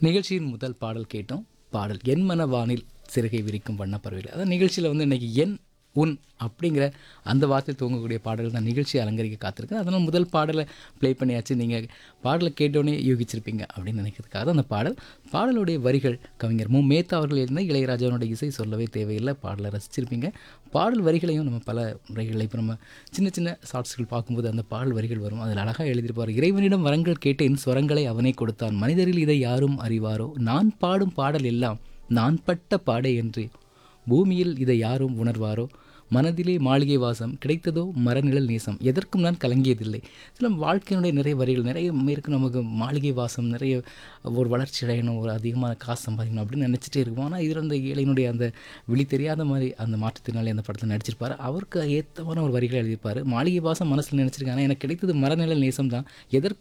நிகழ்ச்சியின் முதல் பாடல் கேட்டோம் பாடல் என் மன வானில் சிறுகை விரிக்கும் வண்ணப்பறவைகள் அதான் நிகழ்ச்சியில் வந்து இன்னைக்கு என் உன் அப்படிங்கிற அந்த வார்த்தை தூங்கக்கூடிய பாடல் தான் நிகழ்ச்சி அலங்கரிக்க காத்திருக்கு அதனால் முதல் பாடலை ப்ளே பண்ணியாச்சு நீங்கள் பாடலை கேட்டோன்னே யூகிச்சிருப்பீங்க அப்படின்னு நினைக்கிறதுக்காக தான் அந்த பாடல் பாடலுடைய வரிகள் கவிஞர் மு மேத்தா அவர்கள் எழுந்த இளையராஜாவோட இசை சொல்லவே தேவையில்லை பாடலை ரசிச்சிருப்பீங்க பாடல் வரிகளையும் நம்ம பல முறைகளில் இப்போ நம்ம சின்ன சின்ன ஷார்ட்ஸ்கள் பார்க்கும்போது அந்த பாடல் வரிகள் வரும் அதில் அழகாக எழுதியிருப்பார் இறைவனிடம் வரங்கள் கேட்டேன் ஸ்வரங்களை அவனே கொடுத்தான் மனிதரில் இதை யாரும் அறிவாரோ நான் பாடும் பாடல் எல்லாம் நான் பட்ட பாடே என்று பூமியில் இதை யாரும் உணர்வாரோ மனதிலே மாளிகை வாசம் கிடைத்ததோ மரநிழல் நேசம் எதற்கும் நான் கலங்கியதில்லை சில வாழ்க்கையினுடைய நிறைய வரிகள் நிறைய இருக்கு நமக்கு மாளிகை வாசம் நிறைய ஒரு வளர்ச்சி அடையணும் ஒரு அதிகமாக காசு சம்பாதிக்கணும் அப்படின்னு நினச்சிட்டே இருக்கும் ஆனால் இதில் அந்த ஏழையினுடைய அந்த விழி தெரியாத மாதிரி அந்த மாற்றுத்திறனாளி அந்த படத்தில் நடிச்சிருப்பார் அவருக்கு ஏற்றமான ஒரு வரிகளை எழுதியிருப்பார் மாளிகை வாசம் மனசில் நினச்சிருக்காங்க எனக்கு கிடைத்தது மரநிழல் நேசம் தான் எதற்கும்